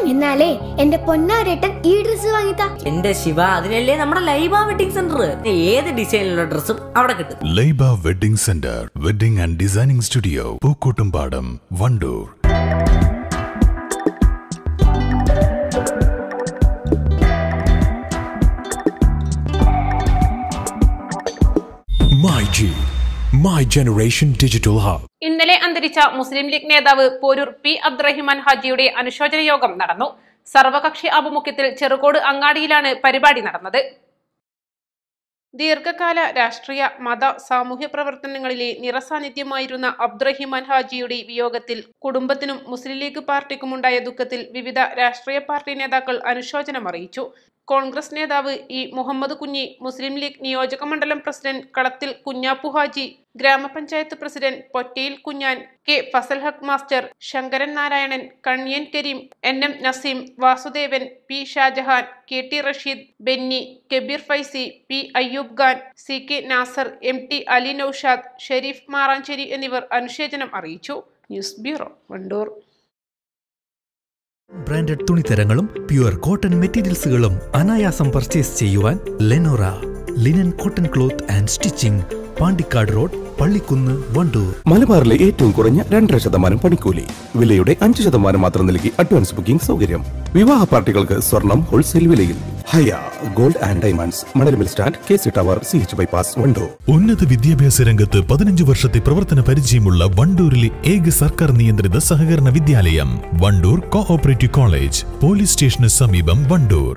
എന്നാലേ എന്റെ പൊന്നാരേട്ടൻ ഈ ഡ്രസ് വാങ്ങിത്താ എന്റെ ശിവ അതിനല്ലേ നമ്മുടെ ലൈബ വെഡിങ് സെന്റർ ഏത് ഡിസൈനിലുള്ള ഡ്രസ്സും അവിടെ കിട്ടും Laiba wedding centre wedding and designing studio Pookkottumpadam Wandoor My G, My Generation Digital Hub. ഇന്നലെ അന്തരിച്ച മുസ്ലിം ലീഗ് നേതാവ് പോരൂർ പി അബ്ദുറഹിമാൻ ഹാജിയുടെ അനുശോചന യോഗം നടന്നു സർവകക്ഷി ആഭിമുഖ്യത്തിൽ ചെറുകോട് അങ്ങാടിയിലാണ് പരിപാടി നടന്നത് ദീർഘകാല രാഷ്ട്രീയ മത സാമൂഹ്യ പ്രവർത്തനങ്ങളിലെ നിറസാന്നിധ്യമായിരുന്ന അബ്ദുറഹിമാൻ ഹാജിയുടെ വിയോഗത്തിൽ കുടുംബത്തിനും മുസ്ലിം ലീഗ് പാർട്ടിക്കുമുണ്ടായ ദുഃഖത്തിൽ വിവിധ രാഷ്ട്രീയ പാർട്ടി നേതാക്കൾ അനുശോചനം അറിയിച്ചു കോൺഗ്രസ് നേതാവ് ഇ മുഹമ്മദ് കുഞ്ഞി മുസ്ലിം ലീഗ് നിയോജക മണ്ഡലം പ്രസിഡന്റ് കളത്തിൽ കുഞ്ഞാപ്പു ഹാജി ഗ്രാമപഞ്ചായത്ത് president Pottayil Kunjan K Fazal Haq master Sankaran Narayanan Kanyan Kareem N M Naseem Vasudevan P Shahjahan K T Rasheed Benny Kabeer Faizi P Ayyub Khan C K Nasar M T Ali Noushad Sherif Maranchery എന്നിവർ അനുശോചനം അറിയിച്ചു ന്യൂസ് ബ്യൂറോ വണ്ടൂർ ബ്രാൻഡഡ് തുണിത്തരങ്ങളും പ്യുവർ കോട്ടൺ മെറ്റീരിയൽസുകളും അനായാസം പർച്ചേസ് ചെയ്യുവാൻ Lenora linen cotton cloth and stitching Pandikkad road Pallikkunnu Wandoor മലബാറിലെ ഏറ്റവും കുറഞ്ഞ രണ്ടര ശതമാനം പണിക്കൂലി വിലയുടെ അഞ്ച് ശതമാനം മാത്രം നൽകി അഡ്വാൻസ് ബുക്കിംഗ് സൗകര്യം വിവാഹ പാർട്ടികൾക്ക് സ്വർണം ഹോൾസെയിൽ വിലയിൽ Haya gold and diamonds Manalmil stand K C tower C H bypass Wandoor ഉന്നത വിദ്യാഭ്യാസ രംഗത്ത് പതിനഞ്ച് വർഷത്തെ പ്രവർത്തന പരിചയമുള്ള വണ്ടൂരിലെ ഏക സർക്കാർ നിയന്ത്രിത സഹകരണ വിദ്യാലയം വണ്ടൂർ കോഓപ്പറേറ്റീവ് കോളേജ് പോലീസ് സ്റ്റേഷന് സമീപം വണ്ടൂർ